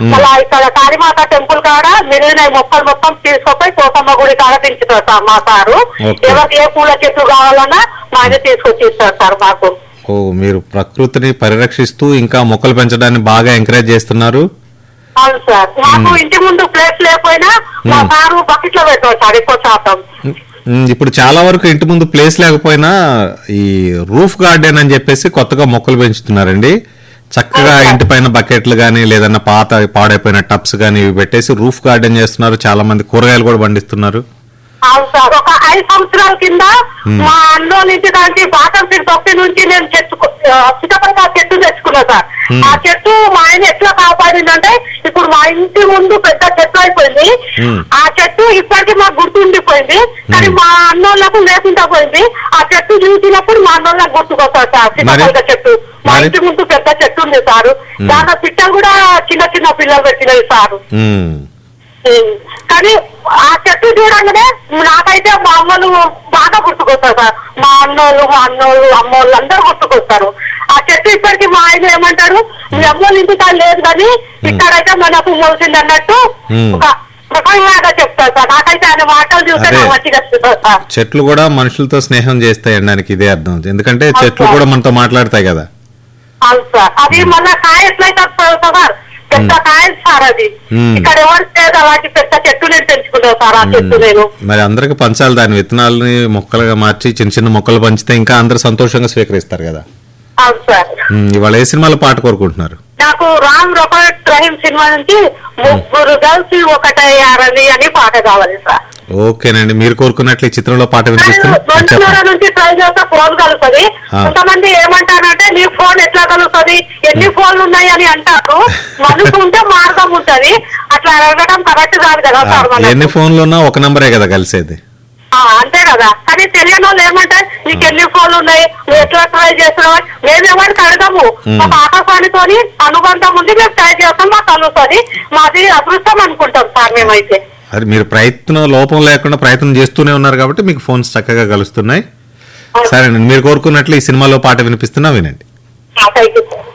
మళ్ళా ఇక్కడ కాళీమాత టెంపుల్ కాడ మెరిగిన మొక్కలు మొత్తం తీసుకొపోయి కోసమ్మ గుడి కాడ పెంచుతారు సార్ మా సారు Okay. ఎవరికి ఏ పూల చెట్టు కావాలన్నా మా ఆయన తీసుకొచ్చి ఇస్తారు సార్ మాకు ఓ మీరు ప్రకృతిని పరిరక్షిస్తూ ఇంకా మొక్కలు పెంచడాన్ని బాగా ఎంకరేజ్ చేస్తున్నారు అవును సార్ మాకు ఇంటి ముందు ప్లేస్ లేకపోయినా మా సారు బకెట్ లో పెడతారు సార్ ఎక్కువ శాతం ఉమ్, ఇప్పుడు చాలా వరకు ఇంటి ముందు ప్లేస్ లేకపోయినా ఈ రూఫ్ గార్డెన్ అని చెప్పేసి కొత్తగా మొక్కలు పెంచుతున్నారండి చక్కగా ఇంటి పైన బకెట్లు కానీ లేదన్నా పాత పాడైపోయిన టబ్స్ కానీ ఇవి పెట్టేసి రూఫ్ గార్డెన్ చేస్తున్నారు చాలా మంది కూరగాయలు కూడా పండిస్తున్నారు అవును సార్ ఒక ఐదు సంవత్సరాల కింద మా అన్నో నుంచి దానికి బాటం సీట్ తొక్కి నుంచి నేను చెట్టు చిట్టపడి ఆ చెట్టు తెచ్చుకున్నా సార్ Hmm. ఆ చెట్టు మా ఆయన ఎట్లా కాపాడిందంటే ఇప్పుడు మా ఇంటి ముందు పెద్ద చెట్టు అయిపోయింది Hmm. ఆ చెట్టు ఇప్పటికీ మాకు గుర్తుండిపోయింది కానీ మా అన్నోళ్ళకు లేకుండా పోయింది ఆ చెట్టు చూసినప్పుడు మా అన్నోళ్ళకి గుర్తుకొస్తారు సార్ చిన్నపల్లి చెట్టు మా మరి? ఇంటి ముందు పెద్ద చెట్టు ఉంది సారు దాంట్లో పిట్టలు కూడా చిన్న చిన్న పిల్లలు పెట్టినవి సారు ఉమ్, ఉమ్. కానీ ఆ చెట్టు చూడంగానే నాకైతే మా అమ్మలు బాగా గుర్తుకొస్తారు సార్ మా అన్నోళ్ళు మా అన్నోళ్ళు అమ్మోళ్ళు అందరూ గుర్తుకొస్తారు ఆ చెట్టు ఇప్పటికి మా ఆయన ఏమంటాడు మీ అమ్మోళ్ళ ఇంటికాడ లేదు కానీ ఇక్కడైతే మనకు మోసింది అన్నట్టు ఉమ్. ఒక రకంగా చెప్తారు సార్ నాకైతే ఆయన మాటలు చూస్తే అదే. నాకు మంచిగా అనిపిస్తుంది సార్ చెట్లు కూడా మనుషులతో స్నేహం చేస్తాయి దానికి ఇదే అర్థం ఎందుకంటే చెట్లు కూడా మనతో మాట్లాడతాయి కదా అవును సార్ అది మళ్ళా కాయ ఎట్లయితే వస్తుందో సార్ పెద్ద కాయ సార్ అది ఉమ్. ఇక్కడ ఎవరు లేదు అలాంటి పెద్ద చెట్టు నేను పెంచుకున్నాను సార్ ఆ చెట్టు నేను మరి అందరికి పంచాలి దాని విత్తనాలని మొక్కలుగా మార్చి చిన్న చిన్న మొక్కలు పంచితే ఇంకా అందరు సంతోషంగా స్వీకరిస్తారు కదా అవును సార్ ఉమ్, ఇవాళ ఏ సినిమాలో పాట కోరుకుంటున్నారు నాకు రామ్ రొబర్ట్ రహీం సినిమా నుంచి ముగ్గురు కలిసి ఒకటయ్యారని అని పాట కావాలి సార్ ఓకేనండి మీరు కోరుకున్నట్లు ఈ చిత్రంలో పాట నేను వినిపిస్తున్నా రెండున్నర చెప్పండి నుంచి ట్రై చేస్తే ఫోన్ కలుగుతుంది ఆ. కొంతమంది ఏమంటారంటే నీ ఫోన్ ఎట్లా కలుగుతుంది ఎన్ని ఫోన్లు ఉన్నాయి అని అంటారు మనసు ఉంటే మార్గం ఉంటది అట్లా అడగడం కరెక్ట్ కాదు కదా ఆ, సార్ మనకు. ఎన్ని ఫోన్లు ఉన్నా ఒక నంబరే కదా కలిసేది ఆ, అంతే కదా కానీ తెలియని వాళ్ళు ఏమంటారు నీకు ఎన్ని ఫోన్లు ఉన్నాయి నువ్వు ఎట్లా ట్రై చేస్తున్నావు మేము ఎవరికి అడగము మ్మ్. ఒక ఆకాశానితోని అనుబంధం ఉంది మేము ట్రై చేస్తాం మాకు కలుగుతుంది మాది అదృష్టం అనుకుంటాం సార్ మేమైతే అది మీరు ప్రయత్నం లోపం లేకుండా ప్రయత్నం చేస్తూనే ఉన్నారు కాబట్టి మీకు ఫోన్స్ చక్కగా కలుస్తున్నాయి సరేనండి మీరు కోరుకున్నట్లు ఈ సినిమాలో పాట వినిపిస్తున్నా వినండి థ్యాంక్ యూ సార్